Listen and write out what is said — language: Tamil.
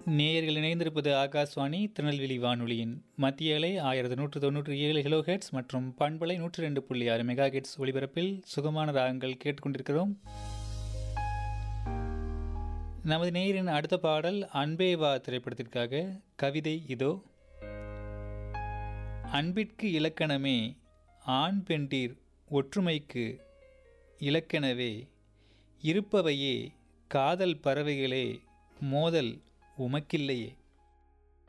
நேயர்கள் இணைந்திருப்பது ஆகாஷ்வாணி திருநெல்வேலி வானொலியின் மத்திய அலை ஆயிரத்தி நூற்று தொண்ணூற்றி ஏழு கிலோ ஹெட்ஸ் மற்றும் பண்பலை நூற்றி ரெண்டு புள்ளி ஆறு மெகா ஹெட்ஸ் ஒளிபரப்பில் சுகமான ராகங்கள் கேட்டுக்கொண்டிருக்கிறோம் நமது நேயரின் அடுத்த பாடல் அன்பே வா திரைப்படத்திற்காக கவிதை இதோ அன்பிற்கு இலக்கணமே ஆண் பெண்டீர் ஒற்றுமைக்கு இலக்கணவே இருப்பவையே காதல் பறவைகளே மோதல் உமக்கில்லையே